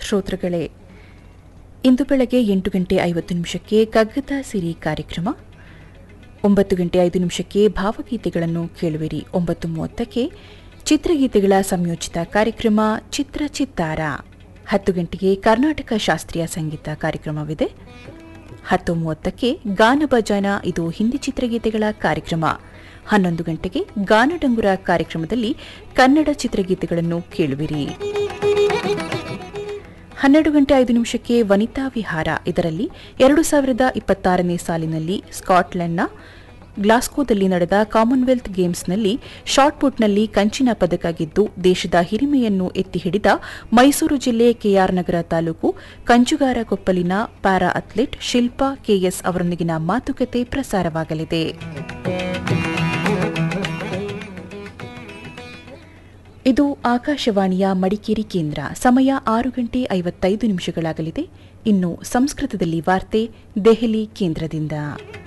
ಶ್ರೋತೃಗಳೇ ಇಂದು ಬೆಳಗ್ಗೆ ಎಂಟು ಗಂಟೆ ಐವತ್ತು ನಿಮಿಷಕ್ಕೆ ಕಗ್ಗದ ಸಿರಿ ಕಾರ್ಯಕ್ರಮ ಒಂಬತ್ತು ಗಂಟೆ ಐದು ನಿಮಿಷಕ್ಕೆ ಭಾವಗೀತೆಗಳನ್ನು ಕೇಳುವಿರಿ ಒಂಬತ್ತು ಮೂವತ್ತಕ್ಕೆ ಚಿತ್ರಗೀತೆಗಳ ಸಂಯೋಜಿತ ಕಾರ್ಯಕ್ರಮ ಚಿತ್ರ ಚಿತ್ತಾರ ಹತ್ತು ಗಂಟೆಗೆ ಕರ್ನಾಟಕ ಶಾಸ್ತ್ರೀಯ ಸಂಗೀತ ಕಾರ್ಯಕ್ರಮವಿದೆ ಹತ್ತು ಮೂವತ್ತಕ್ಕೆ ಗಾನ ಭಜಾನ ಇದು ಹಿಂದಿ ಚಿತ್ರಗೀತೆಗಳ ಕಾರ್ಯಕ್ರಮ ಹನ್ನೊಂದು ಗಂಟೆಗೆ ಗಾನಡಂಗುರ ಕಾರ್ಯಕ್ರಮದಲ್ಲಿ ಕನ್ನಡ ಚಿತ್ರಗೀತೆಗಳನ್ನು ಕೇಳುವಿರಿ ಹನ್ನೆರಡು ಗಂಟೆ ಐದು ನಿಮಿಷಕ್ಕೆ ವನಿತಾ ವಿಹಾರ ಇದರಲ್ಲಿ ಎರಡು ಸಾವಿರದ ಇಪ್ಪತ್ತಾರನೇ ಸಾಲಿನಲ್ಲಿ ಸ್ಕಾಟ್ಲೆಂಡ್ನ ಗ್ಲಾಸ್ಕೋದಲ್ಲಿ ನಡೆದ ಕಾಮನ್ವೆಲ್ತ್ ಗೇಮ್ಸ್ನಲ್ಲಿ ಶಾಟ್ಪುಟ್ನಲ್ಲಿ ಕಂಚಿನ ಪದಕ ಗೆದ್ದು ದೇಶದ ಹಿರಿಮೆಯನ್ನು ಎತ್ತಿ ಹಿಡಿದ ಮೈಸೂರು ಜಿಲ್ಲೆ ಕೆಆರ್ ನಗರ ತಾಲೂಕು ಕಂಚುಗಾರ ಕೊಪ್ಪಲಿನ ಪ್ಯಾರಾ ಅಥ್ಲೆಟ್ ಶಿಲ್ಪಾ ಕೆಎಸ್ ಅವರೊಂದಿಗಿನ ಮಾತುಕತೆ ಪ್ರಸಾರವಾಗಲಿದೆ ಇದು ಆಕಾಶವಾಣಿಯ ಮಡಿಕೇರಿ ಕೇಂದ್ರ ಸಮಯ ಆರು ಗಂಟೆ ಐವತ್ತೈದು ನಿಮಿಷಗಳಾಗಲಿದೆ ಇನ್ನು ಸಂಸ್ಕೃತದಲ್ಲಿ ವಾರ್ತೆ ದೆಹಲಿ ಕೇಂದ್ರದಿಂದ